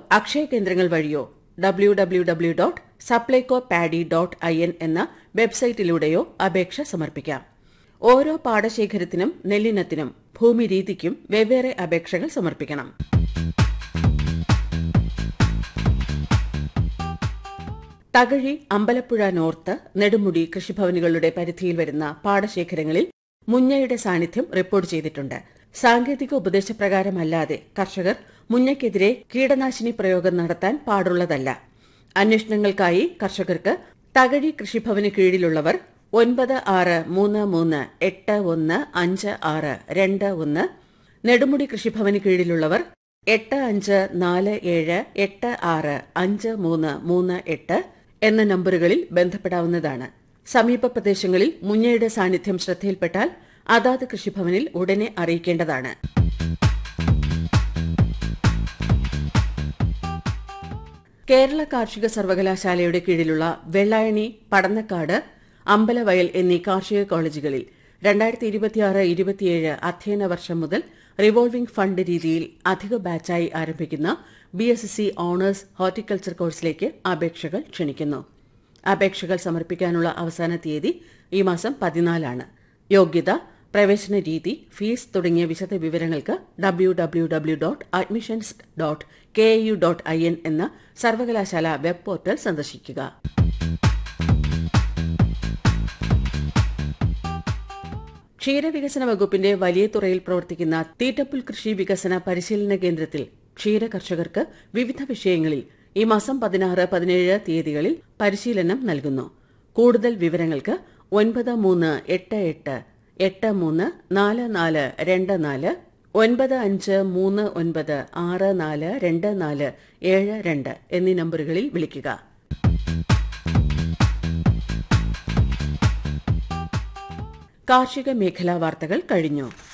അക്ഷയ കേന്ദ്രങ്ങൾ വഴിയോ W W W dot Supplyco paddy dot I N എന്ന വെബ്സൈറ്റിലൂടെയോ അപേക്ഷ സമർപ്പിക്കാം ഓരോ പാടശേഖരത്തിനും നെല്ലിനത്തിനും ഭൂമി രീതിക്കും വെവ്വേറെ അപേക്ഷകൾ സമർപ്പിക്കണം തകഴി അമ്പലപ്പുഴ നോർത്ത് നെടുമുടി കൃഷിഭവനുകളുടെ പരിധിയിൽ വരുന്ന പാടശേഖരങ്ങളിൽ മുഞ്ഞയുടെ സാന്നിധ്യം റിപ്പോർട്ട് ചെയ്തിട്ടുണ്ട് സാങ്കേതിക ഉപദേശപ്രകാരമല്ലാതെ കർഷകർ മുഞ്ഞയ്ക്കെതിരെ കീടനാശിനി പ്രയോഗം നടത്താൻ പാടുള്ളതല്ല അന്വേഷണങ്ങൾക്കായി കർഷകർക്ക് തകഴി കൃഷിഭവന് കീഴിലുള്ളവർ ഒൻപത് ആറ് മൂന്ന് മൂന്ന് എട്ട് ഒന്ന് അഞ്ച് ആറ് രണ്ട് ഒന്ന് നെടുമുടി കൃഷിഭവന് കീഴിലുള്ളവർ എട്ട് അഞ്ച് നാല് ഏഴ് എട്ട് ആറ് അഞ്ച് മൂന്ന് മൂന്ന് എട്ട് എന്ന നമ്പറുകളിൽ ബന്ധപ്പെടാവുന്നതാണ് സമീപ പ്രദേശങ്ങളിൽ മുഞ്ഞയുടെ സാന്നിധ്യം ശ്രദ്ധയിൽപ്പെട്ടാൽ അതാത് കൃഷിഭവനിൽ ഉടനെ അറിയിക്കേണ്ടതാണ് കേരള കാർഷിക സർവകലാശാലയുടെ കീഴിലുള്ള വെള്ളായണി പടന്നക്കാട് അമ്പലവയൽ എന്നീ കാർഷിക കോളേജുകളിൽ രണ്ടായിരത്തി ഇരുപത്തിയാറ് ഇരുപത്തിയേഴ് അധ്യയന വർഷം മുതൽ റിവോൾവിംഗ് ഫണ്ട് രീതിയിൽ അധിക ബാച്ചായി ആരംഭിക്കുന്ന B S S C honours horticulture കോഴ്സിലേക്ക് അപേക്ഷകൾ ക്ഷണിക്കുന്നു അപേക്ഷകൾ സമർപ്പിക്കാനുള്ള അവസാന തീയതി ഈ മാസം പതിനാലാണ് യോഗ്യത പ്രവേശന രീതി ഫീസ് തുടങ്ങിയ വിശദ വിവരങ്ങൾക്ക് W W W dot admissions dot K U dot I N എന്ന സർവകലാശാല വെബ് പോർട്ടൽ സന്ദർശിക്കുക ക്ഷീരവികസന വകുപ്പിന്റെ വലിയ തുറയിൽ പ്രവർത്തിക്കുന്ന തീറ്റപ്പുൽ കൃഷി വികസന പരിശീലന കേന്ദ്രത്തിൽ ക്ഷീര കർഷകർക്ക് വിവിധ വിഷയങ്ങളിൽ ഈ മാസം പതിനാറ് പതിനേഴ് തീയതികളിൽ പരിശീലനം നൽകുന്നു കൂടുതൽ വിവരങ്ങൾക്ക് ഒൻപത് മൂന്ന് എട്ട് എട്ട് എട്ട് മൂന്ന് നാല് നാല് രണ്ട് നാല് ഒൻപത് അഞ്ച് മൂന്ന് ഒൻപത് ആറ് നാല് രണ്ട് നാല് ഏഴ് രണ്ട് എന്നീ നമ്പറുകളിൽ വിളിക്കുക കാർഷിക മേഖലാ വാർത്തകൾ കഴിഞ്ഞു